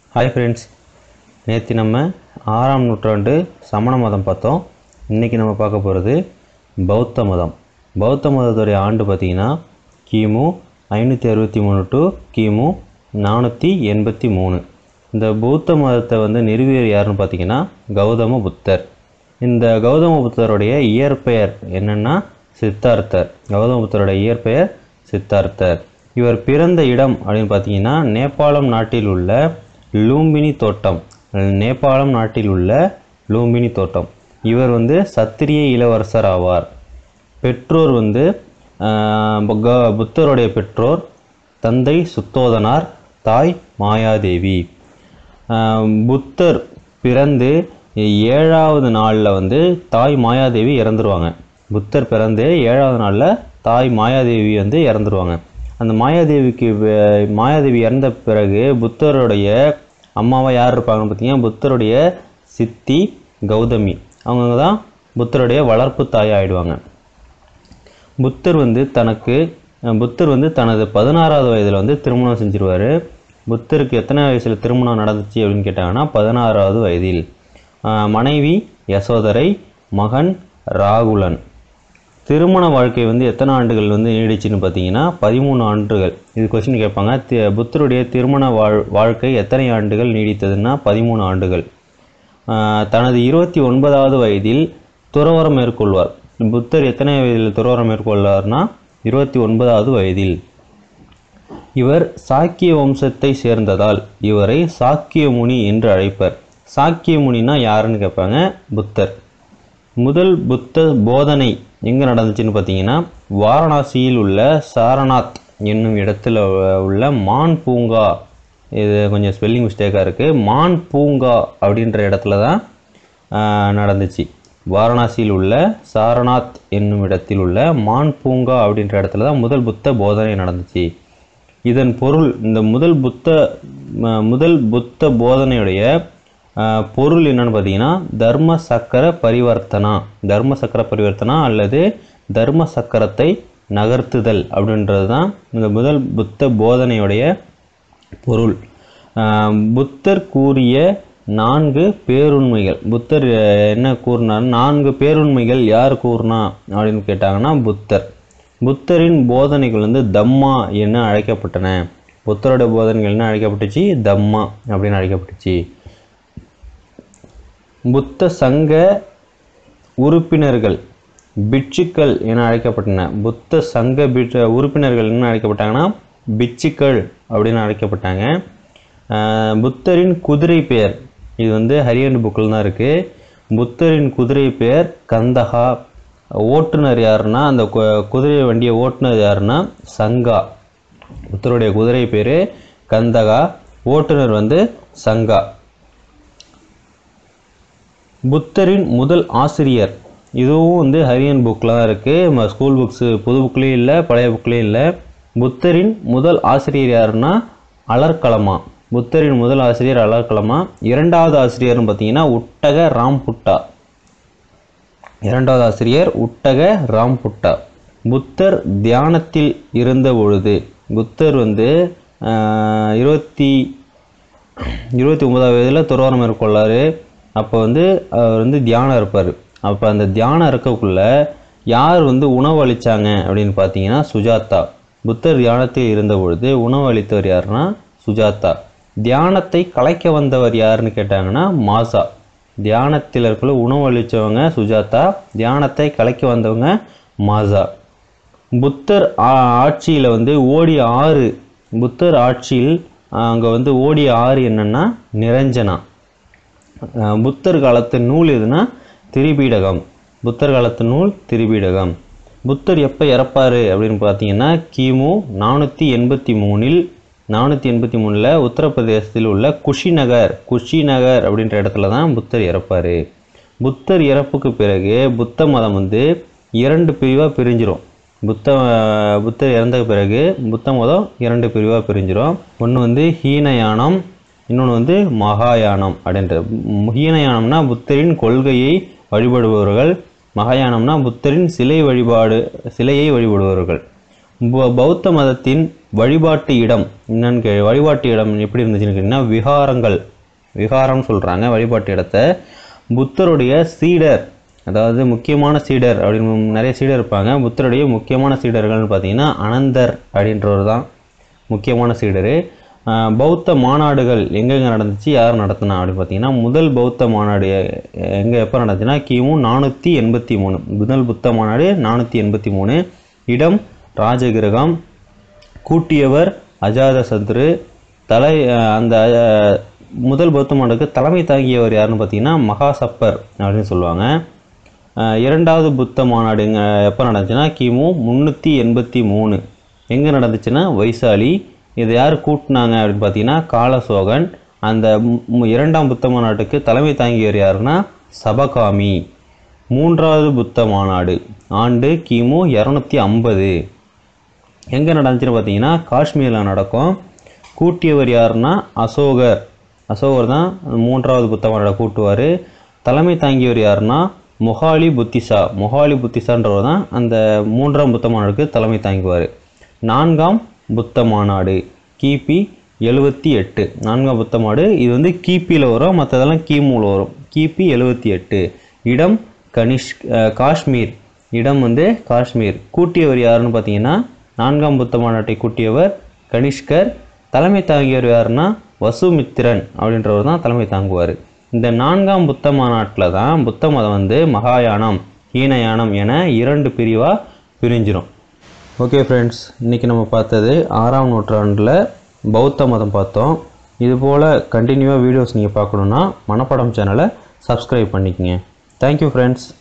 hi friends நேற்று நம்ம ஆறாம் நூற்றாண்டு சமண மதம் பார்த்தோம் இன்றைக்கி நம்ம பார்க்க போகிறது பௌத்த மதம் பௌத்த மதத்துடைய ஆண்டு பார்த்திங்கன்னா கிமு ஐநூற்றி அறுபத்தி மூணு டு கிமு நானூற்றி எண்பத்தி மூணு இந்த பௌத்த மதத்தை வந்து நிறுவியர் யாருன்னு பார்த்தீங்கன்னா கௌதம புத்தர் இந்த கௌதம புத்தருடைய இயற்பெயர் என்னன்னா சித்தார்த்தர் கௌதம புத்தருடைய இயற்பெயர் சித்தார்த்தர் இவர் பிறந்த இடம் அப்படின்னு பார்த்தீங்கன்னா நேபாளம் நாட்டில் உள்ள லூம்பினி தோட்டம் நேபாளம் நாட்டில் உள்ள லூம்பினி தோட்டம் இவர் வந்து சத்திரிய இளவரசர் ஆவார் பெற்றோர் வந்து ஆஹ், புக- புத்தருடைய பெற்றோர் தந்தை சுத்தோதனார் தாய் மாயாதேவி ஆஹ், புத்தர் பிறந்து ஏழாவது நாளில் வந்து தாய் மாயாதேவி இறந்துருவாங்க புத்தர் பிறந்து ஏழாவது நாளில் தாய் மாயாதேவி வந்து இறந்துருவாங்க அந்த மாயாதேவிக்கு வே- மாயாதேவி இறந்த பிறகு புத்தருடைய அம்மாவா யார் இருப்பாங்கன்னு பார்த்தீங்கன்னா புத்தருடைய சித்தி கௌதமி அவங்க தான் புத்தருடைய வளர்ப்பு தாய் ஆயிடுவாங்க புத்தர் வந்து தனக்கு அஹ் புத்தர் வந்து தனது பதினாறாவது வயதில் வந்து திருமணம் செஞ்சிருவார் புத்தருக்கு எத்தனை வயசில் திருமணம் நடந்துச்சு அப்படின்னு கேட்டாங்கன்னா பதினாறாவது வயதில் அஹ் மனைவி யசோதரை மகன் ராகுலன் திருமண வாழ்க்கை வந்து எத்தனை ஆண்டுகள் வந்து நீடிச்சுன்னு பார்த்தீங்கன்னா பதிமூணு ஆண்டுகள் இது கொஸ்டின் கேட்பாங்க தி- புத்தருடைய திருமண வாழ் வாழ்க்கை எத்தனை ஆண்டுகள் நீடித்ததுன்னா பதிமூணு ஆண்டுகள் ஆஹ் தனது இருபத்தி ஒன்பதாவது வயதில் துறவரம் மேற்கொள்வார் புத்தர் எத்தனை வயதில் துறவரம் மேற்கொள்வார்னா இருபத்தி ஒன்பதாவது வயதில் இவர் சாக்கிய வம்சத்தை சேர்ந்ததால் இவரை சாக்கிய முனி என்று அழைப்பர் சாக்கிய முனினா யாருன்னு கேட்பாங்க புத்தர் முதல் புத்த போதனை எங்கே நடந்துச்சுன்னு பார்த்தீங்கன்னா வாரணாசியில் உள்ள சாரநாத் என்னும் இடத்துல உள்ள மான் பூங்கா இது கொஞ்சம் ஸ்பெல்லிங் மிஸ்டேக்காக இருக்குது மான் பூங்கா அப்படின்ற இடத்துல தான் ஆஹ், நடந்துச்சு வாரணாசியில் உள்ள சாரநாத் என்னும் இடத்தில் உள்ள மான் பூங்கா அப்படின்ற இடத்துல தான் முதல் புத்த போதனை நடந்துச்சு இதன் பொருள் இந்த முதல் புத்த ம- முதல் புத்த போதனையுடைய ஆஹ், பொருள் என்னன்னு பார்த்தீங்கன்னா தர்ம சக்கர பரிவர்த்தனா தர்ம சக்கர பரிவர்த்தனா அல்லது தர்ம சக்கரத்தை நகர்த்துதல் அப்படின்றது தான் இந்த முதல் புத்த போதனையுடைய பொருள் ஆஹ், புத்தர் கூறிய நான்கு பேருண்மைகள் புத்தர் அஹ், என்ன கூறினார் நான்கு பேருண்மைகள் யார் கூறினா அப்படின்னு கேட்டாங்கன்னா புத்தர் புத்தரின் போதனைகள் வந்து தம்மா என அழைக்கப்பட்டன புத்தரோட போதனைகள் என்ன அழைக்கப்பட்டுச்சு தம்மா அப்படின்னு அழைக்கப்பட்டுச்சு புத்த சங்க உறுப்பினர்கள் பிட்சுக்கள் என அழைக்கப்பட்டன புத்த சங்க பிட் உறுப்பினர்கள் என்ன அழைக்கப்பட்டாங்கன்னா பிட்சுக்கள் அப்படின்னு அழைக்கப்பட்டாங்க ஆஹ் புத்தரின் குதிரை பெயர் இது வந்து ஹரியன் புக்கில் தான் இருக்குது புத்தரின் குதிரை பெயர் கந்தகா ஓட்டுநர் யாருன்னா அந்த கு- குதிரை வண்டியை ஓட்டுநர் யாருன்னா சங்கா புத்தருடைய குதிரை பேர் கந்தகா ஓட்டுநர் வந்து சங்கா புத்தரின் முதல் ஆசிரியர் இதுவும் வந்து ஹரியன் புக்கில் தான் இருக்குது ஸ்கூல் புக்ஸு புது புக்லேயும் இல்லை பழைய புக்லேயும் இல்லை புத்தரின் முதல் ஆசிரியர் யாருன்னா அலர்கலமா புத்தரின் முதல் ஆசிரியர் அலர்கலமா இரண்டாவது ஆசிரியர்னு பார்த்தீங்கன்னா உட்டக ராம்புட்டா இரண்டாவது ஆசிரியர் உட்டக ராம்புட்டா புத்தர் தியானத்தில் இருந்த பொழுது புத்தர் வந்து ஆஹ், இருபத்தி இருபத்தி ஒன்பதாவது வயதில் துறவரம் மேற்கொள்ளாரு அப்போ வந்து அவர் வந்து தியானம் இருப்பார் அப்போ அந்த தியானம் இருக்கக்குள்ள யார் வந்து உணவு அளித்தாங்க அப்படின்னு பார்த்தீங்கன்னா சுஜாதா புத்தர் தியானத்தில் இருந்த பொழுது உணவு அளித்தவர் யாருன்னா சுஜாதா தியானத்தை கலைக்க வந்தவர் யாருன்னு கேட்டாங்கன்னா மாசா தியானத்தில் இருக்கக்குள்ள உணவு அளித்தவங்க சுஜாதா தியானத்தை கலைக்க வந்தவங்க மாசா புத்தர் ஆட்சியில் வந்து ஓடிய ஆறு புத்தர் ஆட்சியில் அங்கே வந்து ஓடிய ஆறு என்னன்னா நிரஞ்சனா அஹ் புத்தர் காலத்து நூல் எதுனா திரிபீடகம் புத்தர் காலத்து நூல் திரிபீடகம் புத்தர் எப்போ இறப்பார் அப்படின்னு பார்த்தீங்கன்னா கிமு நானூற்றி எண்பத்தி மூணில் நானூற்றி எண்பத்தி மூணில் உத்தரப்பிரதேசத்தில் உள்ள குஷிநகர் குஷிநகர் அப்படின்ற இடத்துல தான் புத்தர் இறப்பார் புத்தர் இறப்புக்கு பிறகு புத்த மதம் வந்து இரண்டு பிரிவாக பிரிஞ்சிரும் புத்த புத்தர் இறந்த பிறகு புத்த மதம் இரண்டு பிரிவாக பிரிஞ்சிரும் ஒன்று வந்து ஹீனயானம் இன்னொன்று வந்து மகாயானம் அப்படின்றது ம், ஹீனயானம்னா புத்தரின் கொள்கையை வழிபடுபவர்கள் மகாயானம்னா புத்தரின் சிலை வழிபாடு சிலையை வழிபடுபவர்கள் பௌ- பௌத்த மதத்தின் வழிபாட்டு இடம் என்னன்னு கே வழிபாட்டு இடம் எப்படி இருந்துச்சுன்னு கேட்டிங்கன்னா விகாரங்கள் விகாரம்னு சொல்கிறாங்க வழிபாட்டு இடத்த புத்தருடைய சீடர் அதாவது முக்கியமான சீடர் அப்படின்னு நிறைய சீடர் இருப்பாங்க புத்தருடைய முக்கியமான சீடர்கள்னு பார்த்தீங்கன்னா அனந்தர் அப்படின்றவர் தான் முக்கியமான சீடரு ஆஹ் பௌத்த மாநாடுகள் எங்கெங்கே நடந்துச்சு யார் நடத்தினா அப்படின்னு பார்த்தீங்கன்னா முதல் பௌத்த மாநாடு எங்கே எப்போ நடந்துச்சுன்னா கிமு நானூற்றி எண்பத்தி மூணு முதல் புத்த மாநாடு நானூற்றி எண்பத்தி மூணு இடம் ராஜகிரகம் கூட்டியவர் அஜாதசத்ரு தலை ஆஹ் அந்த ஆஹ் முதல் பௌத்த மாநாடுக்கு தலைமை தாங்கியவர் யாருன்னு பார்த்தீங்கன்னா மகாசப்பர் அப்படின்னு சொல்லுவாங்க ஆஹ் இரண்டாவது புத்த மாநாடுங்க எப்போ நடந்துச்சுன்னா கிமு முந்நூற்றி எண்பத்தி மூணு எங்கே நடந்துச்சுன்னா வைசாலி இதை யார் கூட்டினாங்க அப்படின்னு பார்த்தீங்கன்னா காலசோகன் அந்த மு- மு- இரண்டாம் புத்த மாநாட்டுக்கு தலைமை தாங்கியவர் யாருன்னா சபகாமி மூன்றாவது புத்த மாநாடு ஆண்டு கிமு இரநூத்தி ஐம்பது எங்கே நடந்துச்சுன்னு பார்த்தீங்கன்னா காஷ்மீரில் நடக்கும் கூட்டியவர் யாருன்னா அசோகர் அசோகர் தான் மூன்றாவது புத்த மாநாடை கூட்டுவார் தலைமை தாங்கியவர் யாருன்னா மொஹாலி புத்திசா மொஹாலி புத்திசான்றவர் தான் அந்த மூன்றாம் புத்த மாநாடுக்கு தலைமை தாங்குவார் நான்காம் புத்த மாநாடு கிபி எழுபத்தி எட்டு நான்காம் புத்த மாடு இது வந்து கிபியில் வரும் மற்றதெல்லாம் கிமுல வரும் கிபி எழுபத்தி எட்டு இடம் கனிஷ் அஹ் காஷ்மீர் இடம் வந்து காஷ்மீர் கூட்டியவர் யாருன்னு பார்த்தீங்கன்னா நான்காம் புத்த மாநாட்டை கூட்டியவர் கனிஷ்கர் தலைமை தாங்கியவர் யாருன்னா வசுமித்திரன் அப்படின்றவர் தான் தலைமை தாங்குவார் இந்த நான்காம் புத்த மாநாட்டில் தான் புத்த மதம் வந்து மகாயானம் ஹீனயானம் என இரண்டு பிரிவாக பிரிஞ்சிரும் ஓகே ஃப்ரெண்ட்ஸ் இன்றைக்கி நம்ம பார்த்தது ஆறாம் நூற்றாண்டில் பௌத்த மதம் பார்த்தோம் இதுபோல் கண்டினியூவாக வீடியோஸ் நீங்கள் பார்க்கணுன்னா மனப்படம் சேனலை சப்ஸ்கிரைப் பண்ணிக்கங்க தேங்க்யூ ஃப்ரெண்ட்ஸ்